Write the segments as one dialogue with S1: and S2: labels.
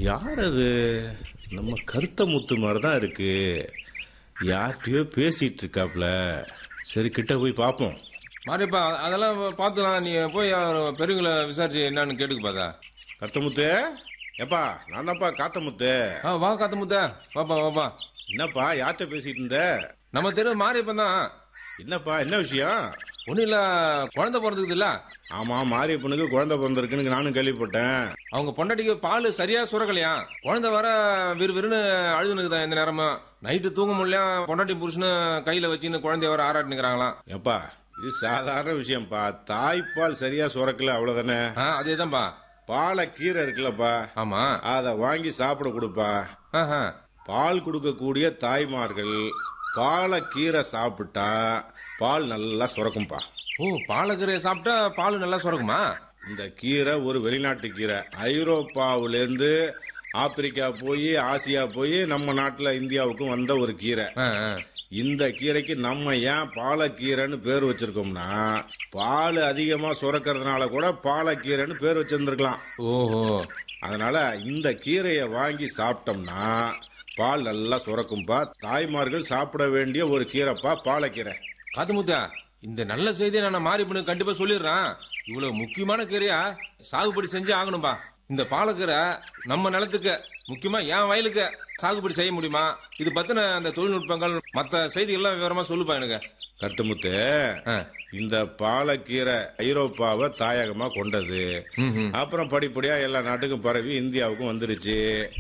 S1: யார் அது நம்ம கருத்த முத்து மாதிரி தான் இருக்கு யார்கிட்டயோ பேசிட்டு இருக்காப்ல சரி கிட்ட போய் பார்ப்போம்
S2: மாரியப்பா அதெல்லாம் பார்த்துலாம் நீ போய் அவர் பெரியவங்களை விசாரிச்சு என்னன்னு கேட்டுக்கு பார்த்தா
S1: கருத்த முத்து ஏப்பா நான் தான்ப்பா காத்த முத்து
S2: ஆ வா காத்த முத்த வாப்பா வாப்பா
S1: என்னப்பா யார்கிட்ட பேசிட்டு இருந்த
S2: நம்ம தெரு மாரியப்பன் தான்
S1: என்னப்பா என்ன விஷயம்
S2: ஒன்றும் இல்லை குழந்தை பிறந்தது இல்ல
S1: ஆமா மாரியப்பனுக்கு குழந்தை பிறந்திருக்குன்னு நானும் கேள்விப்பட்டேன்
S2: அவங்க பொண்டாட்டிக்கு பால் சரியா சுரக்கலையா குழந்தை வர விறுவிறுன்னு அழுதுனுக்குதான் இந்த நேரமா நைட்டு தூங்க முடியல பொண்டாட்டி புருஷனு கையில வச்சுன்னு குழந்தைய வர ஆராட்டினுக்கிறாங்களாம்
S1: ஏப்பா இது சாதாரண விஷயம்ப்பா தாய்ப்பால் சரியா சுரக்கல அவ்வளவுதானே
S2: ஆ அதேதான்ப்பா
S1: பாலை கீரை இருக்குல்லப்பா
S2: ஆமா
S1: அதை வாங்கி சாப்பிட கொடுப்பா
S2: ஆஹா.
S1: பால் கொடுக்கக்கூடிய தாய்மார்கள் பாலை கீரை சாப்பிட்டா பால் நல்லா சுரக்கும்பா
S2: ஓ பாலக்கீரையை சாப்பிட்டா பால் நல்லா சுரக்குமா
S1: இந்த கீரை ஒரு வெளிநாட்டு கீரை ஐரோப்பாவிலேருந்து ஆப்பிரிக்கா போய் ஆசியா போய் நம்ம நாட்டில் இந்தியாவுக்கும் வந்த ஒரு கீரை
S2: ஆ, ஆ.
S1: இந்த கீரைக்கு நம்ம ஏன் பாலக்கீரைன்னு பேர் வச்சிருக்கோம்னா பால் அதிகமாக சுரக்கிறதுனால கூட பாலக்கீரைன்னு பேர் வச்சிருந்துருக்கலாம்
S2: ஓஹோ
S1: அதனால இந்த கீரையை வாங்கி சாப்பிட்டோம்னா பால் நல்லா சுரக்கும்பா தாய்மார்கள் சாப்பிட வேண்டிய ஒரு கீரைப்பா பாலக்கீரை
S2: காத்துமுத்தா இந்த நல்ல செய்தியை நான் மாறி பண்ணு கண்டிப்பா சொல்லிடுறேன் இவ்வளவு முக்கியமான கீரையா சாகுபடி செஞ்சு ஆகணும்பா இந்த பாலக்கீரை நம்ம நிலத்துக்கு முக்கியமா என் வயலுக்கு சாகுபடி செய்ய முடியுமா இது பத்தின அந்த தொழில்நுட்பங்கள் மத்த செய்திகள்லாம் விவரமா சொல்லுப்பா எனக்கு
S1: கருத்துமுத்து
S2: ஆ.
S1: இந்த பாலக்கீரை ஐரோப்பாவை தாயகமா கொண்டது
S2: ம்ஹும்.
S1: அப்புறம் படிப்படியா எல்லா நாட்டுக்கும் பரவி இந்தியாவுக்கும் வந்துருச்சு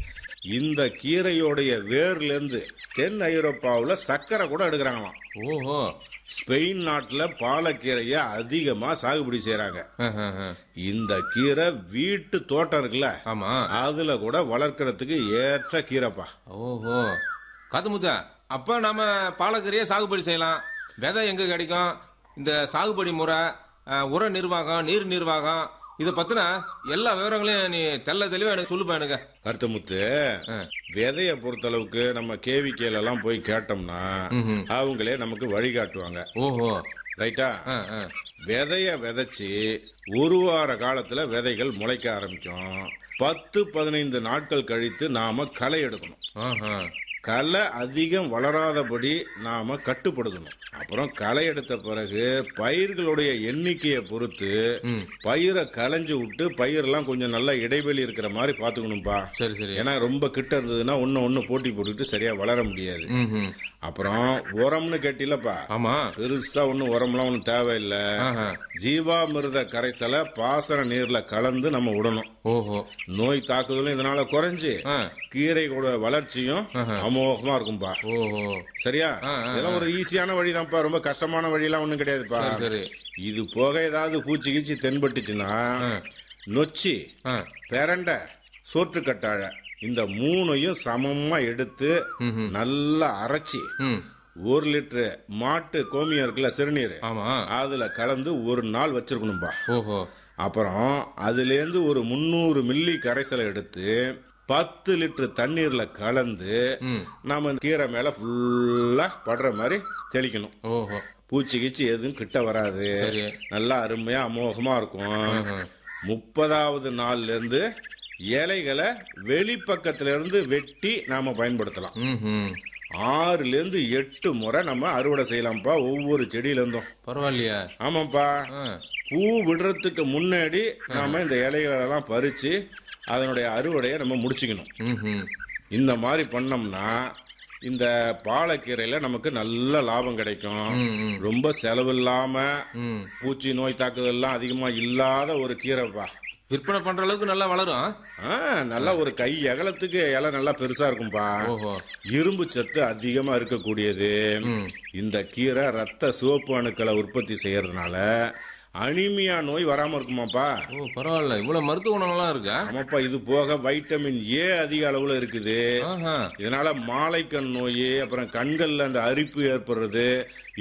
S1: இந்த கீரையோடைய வேர்ல இருந்து தென் ஐரோப்பாவுல சர்க்கரை கூட எடுக்கிறாங்களாம்
S2: ஓஹோ
S1: ஸ்பெயின் நாட்டுல பாலக்கீரைய அதிகமா சாகுபடி செய்யறாங்க
S2: ஆஹ், ஆஹ், ஆஹ்.
S1: இந்த கீரை வீட்டு தோட்டம் இருக்குல்ல
S2: ஆமா
S1: அதுல கூட வளர்க்கறதுக்கு ஏற்ற கீரைப்பா
S2: ஓஹோ காத்துமுத்தா அப்ப நாம பாலக்கீரையை சாகுபடி செய்யலாம் விதை எங்க கிடைக்கும் இந்த சாகுபடி முறை அஹ், உர நிர்வாகம் நீர் நிர்வாகம் இத பத்தின எல்லா விவரங்களையும் நீ தெள்ள தெளிவா எனக்கு சொல்லுப்பா எனக்கு
S1: கருத்தமுத்து
S2: ஆ.
S1: விதைய பொறுத்தளவுக்கு நம்ம கேவிக்கையில எல்லாம் போய் கேட்டோம்னா
S2: ம்ஹும்.
S1: அவங்களே நமக்கு வழிகாட்டுவாங்க
S2: ஓஹோ
S1: ரைட்டா
S2: ஆ, ஆ.
S1: விதைய விதைச்சு ஒரு வார காலத்துல விதைகள் முளைக்க ஆரம்பிக்கும் பத்து பதினைந்து நாட்கள் கழித்து நாம களை எடுக்கணும்
S2: ஆஹா.
S1: களை அதிகம் வளராதபடி நாம கட்டுப்படுத்தணும் அப்புறம் களை எடுத்த பிறகு பயிர்களுடைய எண்ணிக்கையை பொறுத்து
S2: ம்.
S1: பயிரை களைஞ்சு விட்டு பயிரெல்லாம் கொஞ்சம் நல்லா இடைவெளி இருக்கிற மாதிரி பாத்துக்கணும்பா
S2: சரி சரி
S1: ஏன்னா ரொம்ப கிட்ட இருந்ததுன்னா ஒன்னு ஒன்னு போட்டி போட்டுக்கிட்டு சரியா வளர முடியாது
S2: ம்ஹும்.
S1: அப்புறம் உரம்னு கேட்டிலப்பா
S2: ஆமா
S1: பெருசா ஒன்னும் உரம்லாம் ஒன்றும் தேவையில்லை
S2: ஆஹா.
S1: ஜீவாமிர்த கரைசலை பாசன நீர்ல கலந்து நம்ம விடணும்
S2: ஓஹோ
S1: நோய் தாக்குதலும் இதனால குறைஞ்சு
S2: ஆ.
S1: கீரையோட வளர்ச்சியும் அமோகமா இருக்கும்பா
S2: ஓஹோ
S1: சரியா
S2: ஆ, ஆ,
S1: இதெல்லாம் ஒரு ஈஸியான வழிதான்ப்பா ரொம்ப கஷ்டமான வழியெல்லாம் ஒண்ணும் கிடையாதுப்பா
S2: சரி சரி
S1: இது போக ஏதாவது பூச்சி கீச்சி தென்பட்டுச்சுன்னா
S2: ஆ.
S1: நொச்சி
S2: ஆ.
S1: பெரண்டை சோற்றுக்கட்டாழை இந்த மூணையும் சமமா எடுத்து நல்லா அரைச்சி
S2: ம்.
S1: ஒரு லிட்டரு மாட்டு கோமியம் இருக்குல்ல சிறுநீர்
S2: ஆமா
S1: அதுல கலந்து ஒரு நாள் வச்சிருக்கணும்பா
S2: ஓஹோ
S1: அப்புறம் அதுலேருந்து ஒரு முந்நூறு மில்லி கரைசலை எடுத்து பத்து லிட்டர் தண்ணீர்ல கலந்து
S2: ம்.
S1: நாம கீரை மேல ஃபுல்லா படுற மாதிரி தெளிக்கணும்
S2: ஓஹோ
S1: பூச்சி கீச்சி எதுவும் கிட்ட வராது
S2: சரி
S1: நல்லா அருமையா அமோகமா இருக்கும்
S2: ஆஹா.
S1: முப்பதாவது நாள்ல இருந்து இலைகளை வெளிப்பக்கத்துல இருந்து வெட்டி நாம பயன்படுத்தலாம்
S2: ம்ஹும்.
S1: ஆறுல இருந்து எட்டு முறை நம்ம அறுவடை செய்யலாம்ப்பா ஒவ்வொரு செடியில இருந்தும்
S2: பரவாயில்லையா
S1: ஆமாப்பா
S2: ஆ.
S1: பூ விடுறதுக்கு முன்னாடி நாம இந்த இலைகளெல்லாம் பறிச்சு அதனுடைய அறுவடையை நம்ம முடிச்சுக்கணும்
S2: ம்ஹும்.
S1: இந்த மாதிரி பண்ணோம்னா இந்த பாலக்கீரையில நமக்கு நல்ல லாபம் கிடைக்கும்
S2: ம், ம்.
S1: ரொம்ப செலவில்லாம
S2: ம்.
S1: பூச்சி நோய் தாக்குதல்லாம் அதிகமா இல்லாத ஒரு கீரைப்பா
S2: விற்பனை பண்ற அளவுக்கு நல்லா வளரும்
S1: ஆ, நல்லா ஒரு கை அகலத்துக்கு இலை நல்லா பெருசா இருக்கும்பா
S2: ஓஹோ
S1: இரும்பு சத்து அதிகமா இருக்கக்கூடியது
S2: ம்.
S1: இந்த கீரை ரத்த சிவப்பு அணுக்களை உற்பத்தி செய்யறதுனால அனிமியா நோய் வராம இருக்குமாப்பா
S2: ஓ பரவாயில்ல இவ்வளவு மருத்துவ குணம்லாம் இருக்கா
S1: ஆமாப்பா இது போக வைட்டமின் ஏ அதிக அளவுல இருக்குது
S2: ஆஹா
S1: இதனால மாலைக்கண் நோய் அப்புறம் கண்கள்ல அந்த அரிப்பு ஏற்படுறது